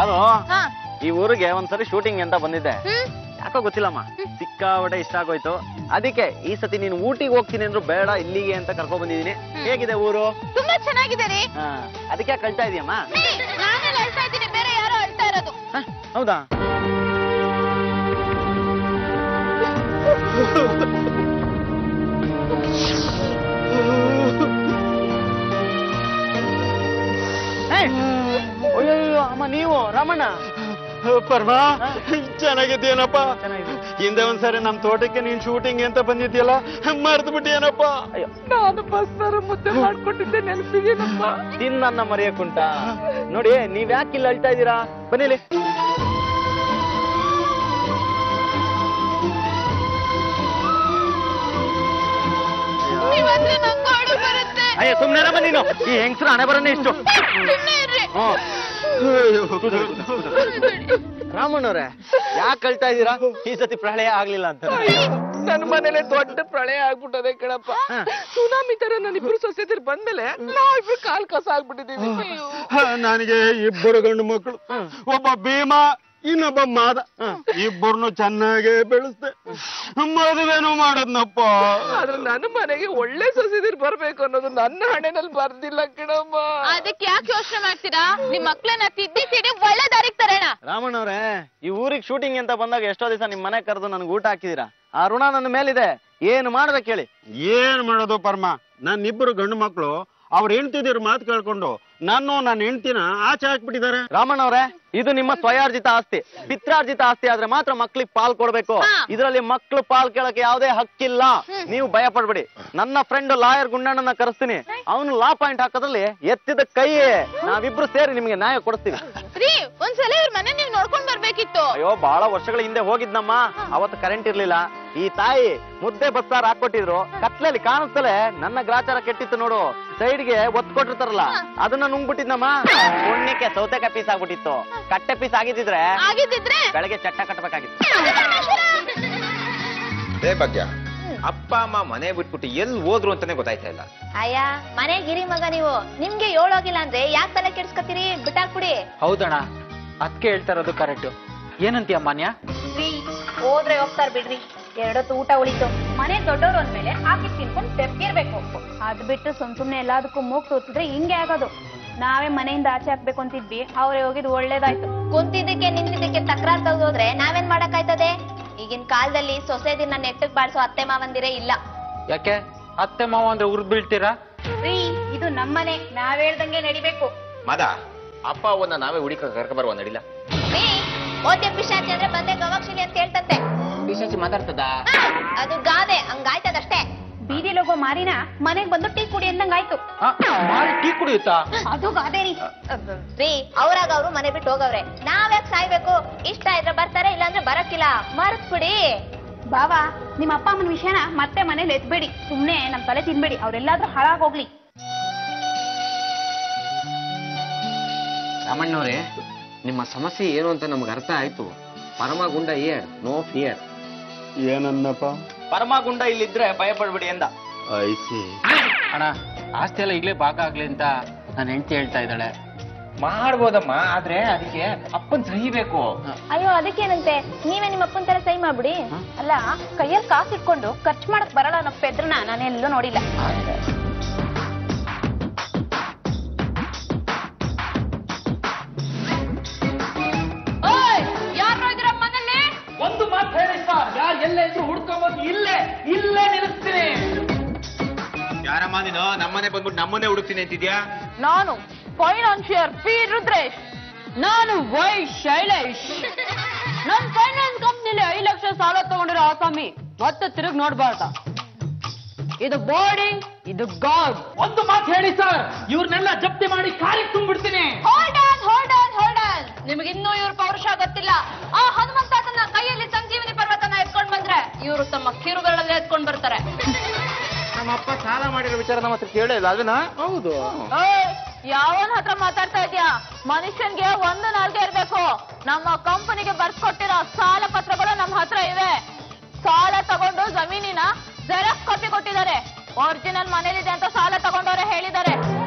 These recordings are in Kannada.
ನಾನು ಹಾ ಈ ಊರಿಗೆ ಒಂದ್ಸರಿ ಶೂಟಿಂಗ್ ಅಂತ ಬಂದಿದ್ದೆ ಹ್ಮ್ ಯಾಕೋ ಗೊತ್ತಿಲ್ಲಮ್ಮ ಸಿಕ್ಕಾಪಟ್ಟೆ ಇಷ್ಟ ಆಗೋಯ್ತು ಅದಕ್ಕೆ ಈ ಸತಿ ನೀನು ಊಟಿಗೆ ಹೋಗ್ತೀನಿ ಅಂದ್ರು ಬೇಡ ಇಲ್ಲಿಗೆ ಅಂತ ಕರ್ಕೊಂಡ್ ಬಂದಿದೀನಿ ಹೇಗಿದೆ ಊರು ತುಂಬಾ ಚೆನ್ನಾಗಿದೆ ರೀ ಹಾ, ಅದಕ್ಕೆ ಕಳ್ತಾ ಇದೀಯಮ್ಮ ರೀ, ನಾನೆಲ್ಲ ಅಳ್ತಾ ಇದ್ದೀನಿ ಬೇರೆ ಯಾರೋ ಅಳ್ತಾ ಇರೋದು ಹ, ಹೌದಾ ಏಯ್! ಅಯ್ಯಯ್ಯೋ ಅಮ್ಮ ನೀವು ರಾಮಣ್ಣ ಪರ್ಮ ಚೆನ್ನಾಗಿದ್ದೀನಪ್ಪ ಚೆನ್ನಾಗಿದೆ ಹಿಂದೆ ಒಂದ್ಸರಿ ನಮ್ ತೋಟಕ್ಕೆ ನೀನ್ ಶೂಟಿಂಗ್ ಅಂತ ಬಂದಿದ್ಯಲ್ಲ ಮರ್ತು ಬಿಟ್ಟಿಯೇನಪ್ಪ ಅಯ್ಯೋ ನಾನು ಬಸ್ಸಾರ ಮುದ್ದೆ ಮಾಡ್ಕೊಟ್ಟಿದ್ದೆ ನೆನಪಿಗೇನಪ್ಪ ತಿನ್ನ ಮರೆಯಕ್ಕುಂಟ ನೋಡಿ ನೀವ್ ಯಾಕೆ ಇಲ್ಲಿ ಅಳ್ತಾ ಇದ್ದೀರಾ ಬನ್ನಿಲಿ ನೀವಂದ್ರೆ ನಂಗೆ ಅಳು ಬರುತ್ತೆ ಅಯ್ಯ ಸುಮ್ನೆ ಬನ್ನಿ ನೀನು ಈ ಹೆಂಗಸರು ಹಣೆ ಬರನೇ ಇಷ್ಟು ಸುಮ್ನೆ ಇರ್ರಿ ಹ್ಮ್. ರಾಮಣ್ಣವ್ರೆ ಯಾಕೆ ಅಳ್ತಾ ಇದ್ದೀರಾ ಈ ಸತಿ ಪ್ರಳಯ ಆಗ್ಲಿಲ್ಲ ಅಂತ ನನ್ನ ಮನೇಲೆ ದೊಡ್ಡ ಪ್ರಳಯ ಆಗ್ಬಿಟ್ಟದೆ ಕಣಪ್ಪ ಹಾ. ಸುನಾಮಿ ತರ ನನ್ನಿಬ್ರು ಸೊಸೆದಿರ್ ಬಂದ್ಮೇಲೆ ನಾವಿಬ್ರು ಕಾಲ್ ಕಸ ಆಗ್ಬಿಟ್ಟಿದೀವಿ ನನಗೆ ಇಬ್ಬರು ಗಂಡು ಮಕ್ಕಳು ಒಬ್ಬ ಭೀಮ ಇನ್ನೊಬ್ಬ ಮಾದ ಇಬ್ಬರನ್ನು ಚೆನ್ನಾಗೇ ಬೆಳೆಸ್ದೆ ಮದುವೆನೂ ಮಾಡದ್ನಪ್ಪ ಆದ್ರೆ ನನ್ನ ಮನೆಗೆ ಒಳ್ಳೆ ಸೊಸೆದಿರ್ ಬರ್ಬೇಕು ಅನ್ನೋದು ನನ್ನ ಹಣೆನಲ್ಲಿ ಬರ್ದಿಲ್ಲ ಕಣಮ್ಮ ಅದಕ್ಕೆ ಯಾಕೆ ಯೋಚನೆ ಮಾಡ್ತೀರಾ ನಿಮ್ ಮಕ್ಳನ್ನ ತಿದ್ದಿ ತಿಡಿ ಒಳ್ಳೆ ದಾರಿಗೆ ತರೋಣ ರಾಮಣ್ಣವ್ರೆ ಈ ಊರಿಗೆ ಶೂಟಿಂಗ್ ಅಂತ ಬಂದಾಗ ಎಷ್ಟೋ ದಿವಸ ನಿಮ್ ಮನೆ ಕರೆದು ನನ್ಗೆ ಊಟ ಹಾಕಿದೀರಾ ಆ ಋಣ ನನ್ನ ಮೇಲಿದೆ ಏನು ಮಾಡ್ಬೇಕು ಹೇಳಿ ಏನ್ ಮಾಡೋದು ಪರ್ಮ ನನ್ನಿಬ್ಬರು ಗಂಡು ಮಕ್ಕಳು ಅವ್ರ ಹೆಂಡ್ತಿದಿರ್ ಮಾತು ಕೇಳ್ಕೊಂಡು ನಾನು ನನ್ನ ಹೆಂಡ್ತಿನ ಆಚೆ ಹಾಕ್ಬಿಟ್ಟಿದ್ದಾರೆ ರಾಮಣ್ಣವ್ರೆ ಇದು ನಿಮ್ಮ ಸ್ವಯಾರ್ಜಿತ ಆಸ್ತಿ ಪಿತ್ರಾರ್ಜಿತ ಆಸ್ತಿ ಆದ್ರೆ ಮಾತ್ರ ಮಕ್ಳಿಗೆ ಪಾಲ್ ಕೊಡ್ಬೇಕು ಹಾ. ಇದರಲ್ಲಿ ಮಕ್ಳು ಪಾಲ್ ಕೇಳಕ್ಕೆ ಯಾವುದೇ ಹಕ್ಕಿಲ್ಲ ನೀವು ಭಯ ಪಡ್ಬೇಡಿ ನನ್ನ ಫ್ರೆಂಡ್ ಲಾಯರ್ ಗುಂಡಣ್ಣನ ಕರೆಸ್ತೀನಿ ಅವನು ಲಾ ಪಾಯಿಂಟ್ ಹಾಕೋದ್ರಲ್ಲಿ ಎತ್ತಿದ ಕೈಯೇ ನಾವಿಬ್ರು ಸೇರಿ ನಿಮ್ಗೆ ನ್ಯಾಯ ಕೊಡಿಸ್ತೀವಿ ರೀ ಒಂದ್ಸಲ ಇವ್ರ ಮನೆ ನೀವ್ ನೋಡ್ಕೊಂಡ್ ಬರ್ಬೇಕಿತ್ತು ಅಯ್ಯೋ ಬಹಳ ವರ್ಷಗಳ ಹಿಂದೆ ಹೋಗಿದ್ನಮ್ಮ ಅವತ್ತು ಕರೆಂಟ್ ಇರ್ಲಿಲ್ಲ ಈ ತಾಯಿ ಮುದ್ದೆ ಬಸ್ಸಾರ್ ಹಾಕೊಟ್ಟಿದ್ರು ಕತ್ಲಲ್ಲಿ ಕಾಣಿಸ್ತಲೇ ನನ್ನ ಗ್ರಾಚಾರ ಕೆಟ್ಟಿತ್ತು ನೋಡು ಸೈಡ್ಗೆ ಒತ್ ಕೊಟ್ಟಿರ್ತಾರಲ್ಲ ಅದನ್ನ ನುಂಗ್ಬಿಟ್ಟಿದ್ನಮ್ಮ ಪುಣ್ಯಕ್ಕೆ ಸೌತೆಕಾಯಿ ಪೀಸ್ ಆಗ್ಬಿಟ್ಟಿತ್ತು ಕಟ್ಟೆ ಪೀಸ್ ಆಗಿದ್ದಿದ್ರೆ ಆಗಿದ್ದಿದ್ರೆ ಬೆಳಗ್ಗೆ ಚಟ್ಟ ಕಟ್ಟಬೇಕಾಗಿತ್ತು ಅದೇ ಭಾಗ್ಯ ಅಪ್ಪ ಅಮ್ಮ ಮನೆ ಬಿಟ್ಬಿಟ್ಟು ಎಲ್ಲಿ ಹೋದ್ರು ಅಂತಾನೆ ಗೊತ್ತಾಯ್ತಾ ಇಲ್ಲ ಅಯ್ಯ ಮನೆ ಗಿರಿ ಮಗ ನೀವು ನಿಮ್ಗೆ ಏಳೋಗಿಲ್ಲ ಅಂದ್ರೆ ಯಾಕೆ ತಲೆ ಕೆಡ್ಸ್ಕೊತೀರಿ ಬಿಟ್ಟಾಕ್ಬಿಡಿ ಹೌದಣ್ಣ ಅದಕ್ಕೆ ಹೇಳ್ತಾ ಇರೋದು ಕರೆಕ್ಟ್ ಏನಂತೀಯ ಮಾನ್ಯ ರೀ ಹೋದ್ರೆ ಹೋಗ್ತಾರ ಬಿಡ್ರಿ ಎರಡೊತ್ತು ಊಟ ಉಳಿತು ಮನೆ ದೊಡ್ಡವ್ರು ಅಂದ್ಮೇಲೆ ಹಾಕಿ ತಿನ್ಕೊಂಡು ತೆಪ್ಪಿರ್ಬೇಕು ಅದ್ ಬಿಟ್ಟು ಸುಮ್ ಸುಮ್ನೆ ಎಲ್ಲದಕ್ಕೂ ಮೂಗ್ ತೋರ್ಸಿದ್ರೆ ಹಿಂಗೆ ಆಗೋದು ನಾವೇ ಮನೆಯಿಂದ ಆಚೆ ಹಾಕ್ಬೇಕು ಅಂತಿದ್ವಿ ಅವ್ರೆ ಹೋಗಿದ್ ಒಳ್ಳೇದಾಯ್ತು ಕುಂತಿದ್ದಕ್ಕೆ ನಿಂತಿದ್ದಕ್ಕೆ ತಕ್ರಾರ್ ತೆಗ್ದೋದ್ರೆ ನಾವೇನ್ ಮಾಡಕ್ಕಾಯ್ತದೆ ಈಗಿನ ಕಾಲದಲ್ಲಿ ಸೊಸೆದಿನ ನೆಟ್ಟಗ್ ಬಾಳ್ಸೋ ಅತ್ತೆ ಮಾವಂದಿರೇ ಇಲ್ಲ ಯಾಕೆ ಅತ್ತೆ ಮಾವ ಅಂದ್ರೆ ಉರ್ದ್ ಬೀಳ್ತೀರಾ ರೀ ಇದು ನಮ್ಮನೆ ನಾವ್ ಹೇಳ್ದಂಗೆ ನಡಿಬೇಕು ಮದ ಅಪ್ಪ ಅವನ್ನ ನಾವೇ ಹುಡುಕ ಕರ್ಕ ಬರುವ ನಡಿಲ್ಲ ರೀ ಓದ್ಯ ಪಿಶಾಚಿ ಅಂದ್ರೆ ಬಂದೆ ಗವಾಕ್ಷಿಲಿ ಅಂತ ಹೇಳ್ತಂತೆ ಬಿಸಾಚಿ ಮಾತಾಡ್ತದ ಆ, ಅದು ಗಾದೆ ಹಂಗಾಯ್ತದಷ್ಟೇ ಬೀದಿಲ್ ಹೋಗೋ ಮಾರಿನ ಮನೆಗ್ ಬಂದು ಟೀ ಕುಡಿ ಅಂದಂಗಾಯ್ತು ಆ, ಮಾರಿ ಟೀ ಕುಡಿಯುತ್ತಾ ಅದು ಗಾದೆ ರೀ ರೀ ಅವ್ರಾಗ ಅವ್ರು ಮನೆ ಬಿಟ್ಟು ಹೋಗವ್ರೆ ನಾವ್ಯಾಕ್ ಸಾಯ್ಬೇಕು ಇಷ್ಟ ಇದ್ರೆ ಬರ್ತಾರೆ ಇಲ್ಲಾಂದ್ರೆ ಬರಕ್ಕಿಲ್ಲ ಮರ್ತ್ ಬಿಡಿ ಬಾವಾ ನಿಮ್ಮ ಅಪ್ಪ ಅಮ್ಮನ ವಿಷಯನ ಮತ್ತೆ ಮನೇಲಿ ಎತ್ಬೇಡಿ ಸುಮ್ನೆ ನಮ್ ತಲೆ ತಿನ್ಬೇಡಿ ಅವ್ರೆಲ್ಲಾದ್ರೂ ಹಾಳಾಗೋಗ್ಲಿ ರಾಮಣ್ಣವ್ರೆ ನಿಮ್ಮ ಸಮಸ್ಯೆ ಏನು ಅಂತ ನಮ್ಗೆ ಅರ್ಥ ಆಯ್ತು ಪರಮಗುಂಡ ಏರ್ ನೋ ಫಿಯರ್ ಏನನ್ನಪ್ಪ ಪರಮಗುಂಡ ಇಲ್ಲಿದ್ರೆ ಭಯ ಪಡ್ಬೇಡಿ ಎಂದ ಐಸಿ ಅಣ್ಣ ಆಸ್ತಿ ಎಲ್ಲ ಈಗಲೇ ಭಾಗ ಆಗ್ಲಿ ಅಂತ ನನ್ನ ಹೆಂಡತಿ ಹೇಳ್ತಾ ಇದ್ದಾಳೆ ಮಾಡ್ಬೋದಮ್ಮ ಆದ್ರೆ ಅದಕ್ಕೆ ಅಪ್ಪನ್ ಸಹಿ ಬೇಕು ಅಯ್ಯೋ ಅದಕ್ಕೇನಂತೆ ನೀವೇ ನಿಮ್ಮ ಅಪ್ಪನ ತರ ಸೈ ಮಾಡ್ಬಿಡಿ ಅಲ್ಲ ಕೈಯಲ್ಲಿ ಕಾಸು ಇಟ್ಕೊಂಡು ಖರ್ಚು ಮಾಡಕ್ ಬರಲ್ಲ ಅನ್ನೋ ಪೆದ್ರನ ನಾನೆಲ್ಲೂ ನೋಡಿಲ್ಲ ಯಾರು ಇದ್ರ ಮನೇಲಿ ಒಂದು ಮಾತು ಹೇಳಿ ಸರ್ ಯಾರು ಎಲ್ಲೇ ಇದ್ರು ಹುಡ್ಕೊಂಬಂದು ಇಲ್ಲೇ ಇಲ್ಲೇ ನಿಲ್ಲಿಸ್ತೀನಿ ಯಾರಮ್ಮ ನೀನು ನಮ್ಮನೆ ಬಂದ್ಬಿಟ್ಟು ನಮ್ಮನೆ ಹುಡುಕ್ತೀನಿ ಅಂತಿದ್ಯಾ ನಾನು ಫೈನಾನ್ಷಿಯರ್ ಪಿ ರುದ್ರೇಶ್ ನಾನು ವೈ ಶೈಲೇಶ್ ನನ್ ಫೈನಾನ್ಸ್ ಕಂಪ್ನಿಲಿ ಐದು ಲಕ್ಷ ಸಾಲ ತಗೊಂಡಿರೋ ಆಸಾಮಿ ಮತ್ತೆ ತಿರುಗಿ ನೋಡ್ಬಾರ್ದ ಇದು ಬಾಡಿ ಇದು ಗಾಡ್ ಒಂದು ಮಾತು ಹೇಳಿ ಸರ್ ಇವ್ರನ್ನೆಲ್ಲ ಜಪ್ತಿ ಮಾಡಿ ಕಾರಿಗೆ ತುಂಬಿಡ್ತೀನಿ hold on hold on hold on ನಿಮಗೆ ಇನ್ನೂ ಇವ್ರ ಪೌರುಷ ಗೊತ್ತಿಲ್ಲ ಆ ಹನುಮಂತನ ಕೈಯಲ್ಲಿ ಸಂಜೀವನಿ ಪರ್ವತನ ಎತ್ಕೊಂಡ್ ಬಂದ್ರೆ ಇವರು ತಮ್ಮ ಕಿರುಗಳಲ್ಲಿ ಎತ್ಕೊಂಡ್ ಬರ್ತಾರೆ ನಮ್ಮಪ್ಪ ಸಾಲ ಮಾಡಿರೋ ವಿಚಾರ ನಮ್ಮ ಹತ್ರ ಕೇಳಿಲ್ಲ ಅದನ್ನ ಹೌದು ಯಾವನ್ ಹತ್ರ ಮಾತಾಡ್ತಾ ಇದ್ಯಾ ಮನುಷ್ಯನ್ಗೆ ಒಂದು ನಾಲ್ಗೆ ಇರ್ಬೇಕು ನಮ್ಮ ಕಂಪನಿಗೆ ಬರ್ಸ್ಕೊಟ್ಟಿರೋ ಸಾಲ ಪತ್ರಗಳು ನಮ್ಮ ಹತ್ರ ಇವೆ ಸಾಲ ತಗೊಂಡು ಜಮೀನಿನ ಜೆರಾಕ್ಸ್ ಕಾಪಿ ಕೊಟ್ಟಿದ್ದಾರೆ ಒರಿಜಿನಲ್ ಮನೇಲಿದೆ ಅಂತ ಸಾಲ ತಗೊಂಡವ್ರೆ ಹೇಳಿದ್ದಾರೆ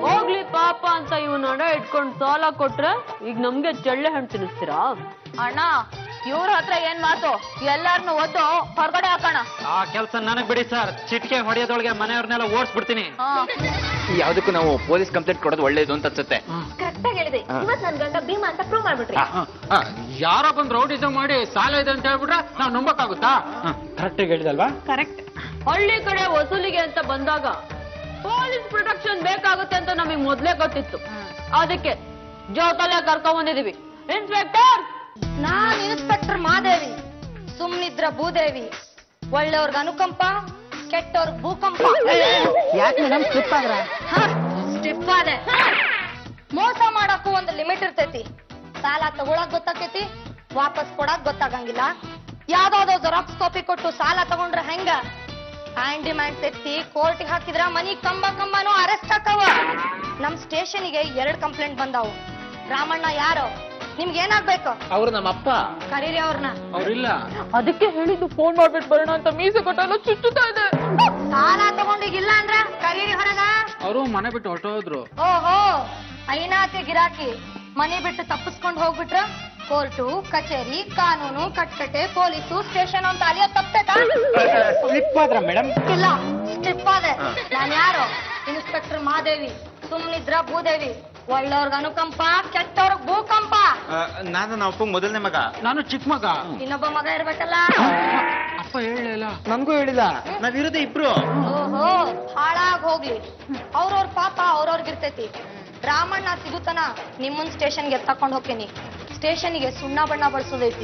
ಹೋಗ್ಲಿ ಪಾಪ ಅಂತ ಇವ್ ನಡ ಇಟ್ಕೊಂಡ್ ಸಾಲ ಕೊಟ್ರೆ ಈಗ ನಮ್ಗೆ ಚಳ್ಳೆ ಹಣ್ಣು ತಿನ್ನಿಸ್ತೀರಾ ಅಣ್ಣ ಇವ್ರ ಹತ್ರ ಏನ್ ಮಾತು ಎಲ್ಲಾರ್ನು ಒದ್ದು ಹೊರಗಡೆ ಹಾಕೋಣ ಆ ಕೆಲಸ ನನಗ್ ಬಿಡಿ ಸರ್ ಚಿಟ್ಕೆ ಹೊಡೆಯೋದೊಳಗೆ ಮನೆಯವ್ರನ್ನೆಲ್ಲ ಓಡಿಸ್ಬಿಡ್ತೀನಿ ಯಾವ್ದಕ್ಕೂ ನಾವು ಪೊಲೀಸ್ ಕಂಪ್ಲೇಂಟ್ ಕೊಡೋದು ಒಳ್ಳೇದು ಅಂತ ಅನ್ಸುತ್ತೆ ಕರೆಕ್ಟ್ ಆಗಿ ಹೇಳಿದೆ ಇವತ್ ನನ್ ಗಂಡ ಭೀಮಾ ಅಂತ ಪ್ರೂವ್ ಮಾಡ್ಬಿಟ್ರಿ ಯಾರೋ ಬಂದ್ ರೌಡಿಸಮ್ ಮಾಡಿ ಸಾಲ ಇದೆ ಅಂತ ಹೇಳ್ಬಿಟ್ರೆ ನಾವ್ ನಂಬಕ್ಕಾಗುತ್ತಾ ಕರೆಕ್ಟ್ ಆಗಿ ಹೇಳಿದಲ್ವಾ ಕರೆಕ್ಟ್ ಹಳ್ಳಿ ಕಡೆ ವಸೂಲಿಗೆ ಅಂತ ಬಂದಾಗ ಪೊಲೀಸ್ ಪ್ರೊಟೆಕ್ಷನ್ ಬೇಕಾಗುತ್ತೆ ಅಂತ ನಮಗೆ ಮೊದ್ಲೇ ಗೊತ್ತಿತ್ತು ಅದಕ್ಕೆ ಜೋತಲ್ಲೇ ಕರ್ಕೊಂಡ್ ಬಂದಿದೀವಿ ಇನ್ಸ್ಪೆಕ್ಟರ್ ನಾನ್ ಇನ್ಸ್ಪೆಕ್ಟರ್ ಮಾದೇವಿ ಸುಮ್ನಿದ್ರ ಭೂದೇವಿ ಒಳ್ಳೆಯವ್ರಿಗೆ ಅನುಕಂಪ ಕೆಟ್ಟವ್ರಿಗೆ ಭೂಕಂಪ ಯಾಕೆ ಮೇಡಮ್ ಸ್ಲಿಪ್ ಆದ್ರ ಸ್ಟಿಪ್ ಆದೆ ಮೋಸ ಮಾಡಕ್ಕೂ ಒಂದು ಲಿಮಿಟ್ ಇರ್ತೈತಿ ಸಾಲ ತಗೊಳಕ್ ಗೊತ್ತಾಕೈತಿ ವಾಪಸ್ ಕೊಡಕ್ ಗೊತ್ತಾಗಂಗಿಲ್ಲ ಯಾವ್ದಾವ್ದೋ ಜೆರಾಕ್ಸ್ ಕಾಪಿ ಕೊಟ್ಟು ಸಾಲ ತಗೊಂಡ್ರೆ ಹೆಂಗ ಹ್ಯಾಂಡ್ ಡಿಮ್ಯಾಂಡ್ಸ್ ಎತ್ತಿ ಕೋರ್ಟಿಗೆ ಹಾಕಿದ್ರ ಮನಿ ಕಂಬ ಕಂಬನೂ ಅರೆಸ್ಟ್ ಆಕವ ನಮ್ ಸ್ಟೇಷನ್ಗೆ ಎರಡ್ ಕಂಪ್ಲೇಂಟ್ ಬಂದಾವು ರಾಮಣ್ಣ ಯಾರು ನಿಮ್ಗೆ ಏನಾಗ್ಬೇಕು ಅವ್ರು ನಮ್ಮ ಅಪ್ಪ ಕರೀರಿ ಅವ್ರನ್ನ ಅವ್ರಿಲ್ಲ ಅದಕ್ಕೆ ಹೇಳಿದ್ದು ಫೋನ್ ಮಾಡ್ಬಿಟ್ಟು ಬರೋಣ ಅಂತ ಮೀಸೆ ಕೊಟ್ಟೆಲ್ಲ ಚುಚ್ಚುತ್ತಾ ಇದೆ ಸಾಲ ತಗೊಂಡಿಗಿಲ್ಲ ಅಂದ್ರ ಕರೀರಿ ಹೊರಗ ಅವರು ಮನೆ ಬಿಟ್ಟು ಹೊರಟೋದ್ರು ಓಹೋ ಐನಾತಿ ಗಿರಾಕಿ ಮನೆ ಬಿಟ್ಟು ತಪ್ಪಿಸ್ಕೊಂಡು ಹೋಗ್ಬಿಟ್ರ ಕೋರ್ಟು ಕಚೇರಿ ಕಾನೂನು ಕಟ್ಕಟೆ ಪೊಲೀಸು ಸ್ಟೇಷನ್ ಅಂತ ಅಲಿಯೋ ತಪ್ಪೇತಾ ಸ್ಲಿಪ್ ಆದ್ರ ಮೇಡಮ್ ಇಲ್ಲ ಸ್ಟಿಪ್ ಆದೆ ನಾನ್ ಯಾರು ಇನ್ಸ್ಪೆಕ್ಟರ್ ಮಾದೇವಿ ಸುಮ್ನಿದ್ರ ಭೂದೇವಿ ಒಳ್ಳೆಯವ್ರಿಗೆ ಅನುಕಂಪ ಕೆಟ್ಟವ್ರಿಗೆ ಭೂಕಂಪ ನಾನು ನಮ್ಮ ಅಪ್ಪ ಮೊದಲನೇ ಮಗ ನಾನು ಚಿಕ್ಕ ಮಗ ಇನ್ನೊಬ್ಬ ಮಗ ಇರ್ಬೇಕಲ್ಲ ಅಪ್ಪ ಹೇಳಲಿಲ್ಲ ನನ್ಗೂ ಹೇಳಿಲ್ಲ ನಾವಿರೋದೇ ಇಬ್ರು ಓಹೋ ಹಾಳಾಗ್ ಹೋಗ್ಲಿ ಅವ್ರವ್ರ ಪಾಪ ಅವ್ರವ್ರಿಗಿರ್ತೈತಿ ರಾಮಣ್ಣ ಸಿಗುತ್ತನ ನಿಮ್ಮನ್ ಸ್ಟೇಷನ್ಗೆ ಎತ್ತಕೊಂಡ್ ಹೋಗ್ತೀನಿ ಸ್ಟೇಷನ್ಗೆ ಸುಣ್ಣ ಬಣ್ಣ ಬಳಸೋದೈತಿ